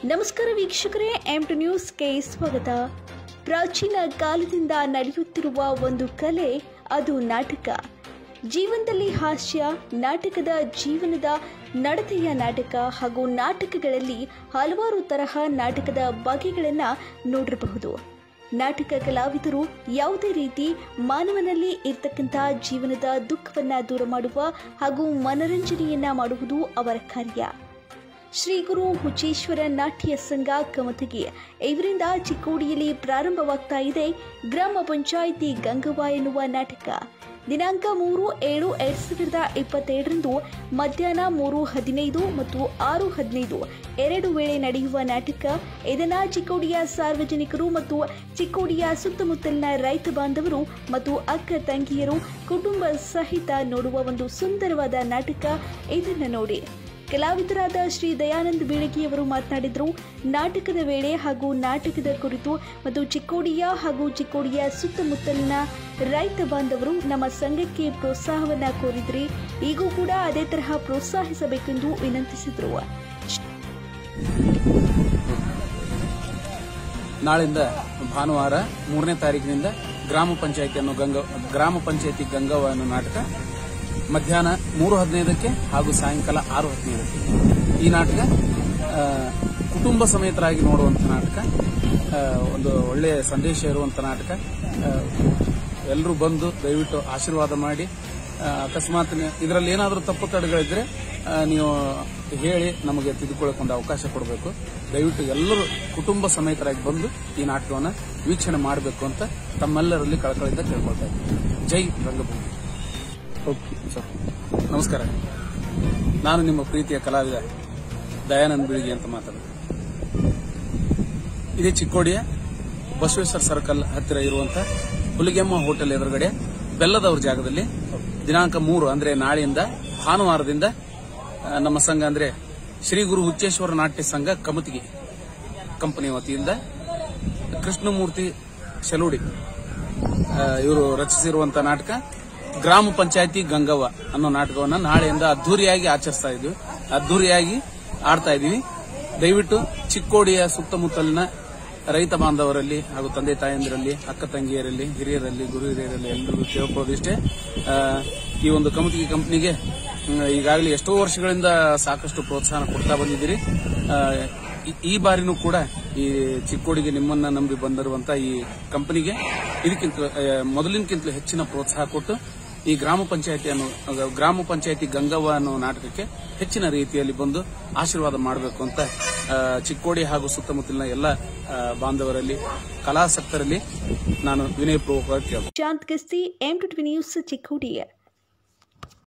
ನಮಸ್ಕಾರ ವೀಕ್ಷಕರೇ M to ನ್ಯೂಸ್ಗೆ ಸ್ವಾಗತ ಪ್ರಾಚೀನ ಕಾಲದಿಂದ ನಡೆಯುತ್ತಿರುವ ಒಂದು ಕಲೆ ಅದು ನಾಟಕ ಜೀವನದಲ್ಲಿ ಹಾಸ್ಯ ನಾಟಕದ ಜೀವನದ ನಡತೆಯ ನಾಟಕ ಹಾಗೂ ನಾಟಕಗಳಲ್ಲಿ ಹಲವಾರು ತರಹ ನಾಟಕದ ಬಗೆಗಳನ್ನು ನೋಡಿರಬಹುದು ನಾಟಕ ಕಲಾವಿದರು ಯಾವುದೇ ರೀತಿ ಮಾನವನಲ್ಲಿ ಇರ್ತಕ್ಕಂಥ ಜೀವನದ ದುಃಖವನ್ನ ದೂರ ಮಾಡುವ ಹಾಗೂ ಮನರಂಜನೆಯನ್ನ ಮಾಡುವುದು ಅವರ ಕಾರ್ಯ ಶ್ರೀ ಗುರು ಹುಚ್ಚೇಶ್ವರ ನಾಟ್ಯ ಸಂಘ ಕಮತಗಿ ಇವರಿಂದ ಚಿಕ್ಕೋಡಿಯಲ್ಲಿ ಪ್ರಾರಂಭವಾಗ್ತಾ ಇದೆ ಗ್ರಾಮ ಪಂಚಾಯಿತಿ ಗಂಗವ್ವ ಎನ್ನುವ ನಾಟಕ ದಿನಾಂಕ ಮೂರು ಏಳು ಎರಡ್ ಸಾವಿರದ ಇಪ್ಪತ್ತೆರಡರಂದು ಮಧ್ಯಾಹ್ನ ಮೂರು ಹದಿನೈದು ಮತ್ತು ಆರು ಹದಿನೈದು ಎರಡು ವೇಳೆ ನಡೆಯುವ ನಾಟಕ ಇದನ್ನ ಚಿಕ್ಕೋಡಿಯ ಸಾರ್ವಜನಿಕರು ಮತ್ತು ಚಿಕ್ಕೋಡಿಯ ಸುತ್ತಮುತ್ತಲಿನ ರೈತ ಬಾಂಧವರು ಮತ್ತು ಅಕ್ಕ ತಂಗಿಯರು ಕುಟುಂಬ ಸಹಿತ ನೋಡುವ ಒಂದು ಸುಂದರವಾದ ನಾಟಕ ಇದನ್ನ ನೋಡಿ ಕಲಾವಿದರಾದ ಶ್ರೀ ದಯಾನಂದ್ ಬೀಳಗಿಯವರು ಮಾತನಾಡಿದರು ನಾಟಕದ ವೇಳೆ ಹಾಗೂ ನಾಟಕದ ಕುರಿತು ಮತ್ತು ಚಿಕ್ಕೋಡಿಯ ಹಾಗೂ ಚಿಕ್ಕೋಡಿಯ ಸುತ್ತಮುತ್ತಲಿನ ರೈತ ಬಾಂಧವರು ನಮ್ಮ ಸಂಘಕ್ಕೆ ಪ್ರೋತ್ಸಾಹವನ್ನ ಕೋರಿದ್ರಿ ಈಗೂ ಕೂಡ ಅದೇ ತರಹ ಪ್ರೋತ್ಸಾಹಿಸಬೇಕೆಂದು ವಿನಂತಿಸಿದರು ನಾಳಿಂದ ಭಾನುವಾರ ಮೂರನೇ ತಾರೀಕಿನಿಂದ ಗ್ರಾಮ ಪಂಚಾಯತಿ ಅನ್ನೋ ಗಂಗ ಗ್ರಾಮ ಪಂಚಾಯತಿ ಗಂಗವ್ವ ಅನ್ನೋ ನಾಟಕ ಮಧ್ಯಾಹ್ನ ಮೂರು ಹದಿನೈದಕ್ಕೆ ಹಾಗೂ ಸಾಯಂಕಾಲ ಆರು ಹದಿನೈದಕ್ಕೆ ಈ ನಾಟಕ ಆ, ಕುಟುಂಬ ಸಮೇತರಾಗಿ ನೋಡುವಂಥ ನಾಟಕ ಆ, ಒಂದು ಒಳ್ಳೆಯ ಸಂದೇಶ ಇರುವಂಥ ನಾಟಕ ಎಲ್ಲರೂ ಬಂದು ದಯವಿಟ್ಟು ಆಶೀರ್ವಾದ ಮಾಡಿ ಆ, ಅಕಸ್ಮಾತ್ ಇದರಲ್ಲಿ ಏನಾದರೂ ತಪ್ಪು ತಡೆಗಳಿದ್ರೆ ಆ, ನೀವು ಹೇಳಿ ನಮಗೆ ತಿದ್ದುಕೊಳ್ಳಕ್ಕೆ ಒಂದು ಅವಕಾಶ ಕೊಡಬೇಕು ದಯವಿಟ್ಟು ಎಲ್ಲರೂ ಕುಟುಂಬ ಸಮೇತರಾಗಿ ಬಂದು ಈ ನಾಟಕವನ್ನು ವೀಕ್ಷಣೆ ಮಾಡಬೇಕು ಅಂತ ತಮ್ಮೆಲ್ಲರಲ್ಲಿ ಕಳಕಳಿಂದ ಕೇಳ್ಕೊಳ್ತಾ ಇದ್ದೀನಿ ಜೈ ರಂಗಭೂಮಿ ಓಕೆ ಸರ್ ನಮಸ್ಕಾರ ನಾನು ನಿಮ್ಮ ಪ್ರೀತಿಯ ಕಲಾವಿದ ದಯಾನಂದ್ ಬಿಳಿಗಿ ಅಂತ ಮಾತಾಡೋದು ಇದೇ ಚಿಕ್ಕೋಡಿಯ ಬಸವೇಶ್ವರ ಸರ್ಕಲ್ ಹತ್ತಿರ ಇರುವಂತ ಹುಲಿಗೆಮ್ಮ ಹೋಟೆಲ್ ಎದುರುಗಡೆ ಬೆಲ್ಲದವ್ರ ಜಾಗದಲ್ಲಿ ದಿನಾಂಕ ಮೂರು ಅಂದ್ರೆ ನಾಳೆಯಿಂದ ಭಾನುವಾರದಿಂದ ಆ, ನಮ್ಮ ಸಂಘ ಅಂದ್ರೆ ಶ್ರೀ ಗುರು ಹುಚ್ಚೇಶ್ವರ ನಾಟ್ಯ ಸಂಘ ಕಮತಿಗಿ ಕಂಪನಿ ವತಿಯಿಂದ ಕೃಷ್ಣಮೂರ್ತಿ ಶೆಲುಡಿ ಇವರು ರಚಿಸಿರುವಂತ ನಾಟಕ ಗ್ರಾಮ ಪಂಚಾಯತಿ ಗಂಗವ್ವ ಅನ್ನೋ ನಾಟಕವನ್ನ ನಾಳೆಯಿಂದ ಅದ್ದೂರಿಯಾಗಿ ಆಚರಿಸ್ತಾ ಇದ್ವಿ ಅದ್ದೂರಿಯಾಗಿ ಆಡ್ತಾ ಇದೀವಿ ದಯವಿಟ್ಟು ಚಿಕ್ಕೋಡಿಯ ಸುತ್ತಮುತ್ತಲಿನ ರೈತ ಬಾಂಧವರಲ್ಲಿ ಹಾಗೂ ತಂದೆ ತಾಯಂದಿರಲ್ಲಿ ಅಕ್ಕ ತಂಗಿಯರಲ್ಲಿ ಹಿರಿಯರಲ್ಲಿ ಗುರು ಹಿರಿಯರಲ್ಲಿ ಎಲ್ಲರಿಗೂ ಕೇಳ್ಕೊಳ್ಳೋದಿಷ್ಟೇ ಆ, ಈ ಒಂದು ಕಮಿಟಿ ಕಂಪನಿಗೆ ಈಗಾಗಲೇ ಎಷ್ಟೋ ವರ್ಷಗಳಿಂದ ಸಾಕಷ್ಟು ಪ್ರೋತ್ಸಾಹ ಕೊಡ್ತಾ ಬಂದಿದ್ದೀರಿ ಆ, ಈ- ಈ ಬಾರಿನೂ ಕೂಡ ಈ ಚಿಕ್ಕೋಡಿಗೆ ನಿಮ್ಮನ್ನ ನಂಬಿ ಬಂದಿರುವಂತ ಈ ಕಂಪನಿಗೆ ಇದಕ್ಕಿಂತ ಆ, ಮೊದಲಿನಕ್ಕಿಂತಲೂ ಹೆಚ್ಚಿನ ಪ್ರೋತ್ಸಾಹ ಕೊಟ್ಟು ಈ ಗ್ರಾಮ ಪಂಚಾಯತಿ ಅನ್ನೋ ಅದು ಗ್ರಾಮ ಪಂಚಾಯತಿ ಗಂಗವ್ವ ಅನ್ನೋ ನಾಟಕಕ್ಕೆ ಹೆಚ್ಚಿನ ರೀತಿಯಲ್ಲಿ ಬಂದು ಆಶೀರ್ವಾದ ಮಾಡಬೇಕು ಅಂತ ಆ, ಚಿಕ್ಕೋಡಿ ಹಾಗೂ ಸುತ್ತಮುತ್ತಲಿನ ಎಲ್ಲ ಆ, ಬಾಂಧವರಲ್ಲಿ ಕಲಾಸಕ್ತರಲ್ಲಿ ನಾನು ವಿನಯಪೂರ್ವಕವಾಗಿ ಕೇಳ್ತೀನಿ Shant Gasti M two news Chikkodi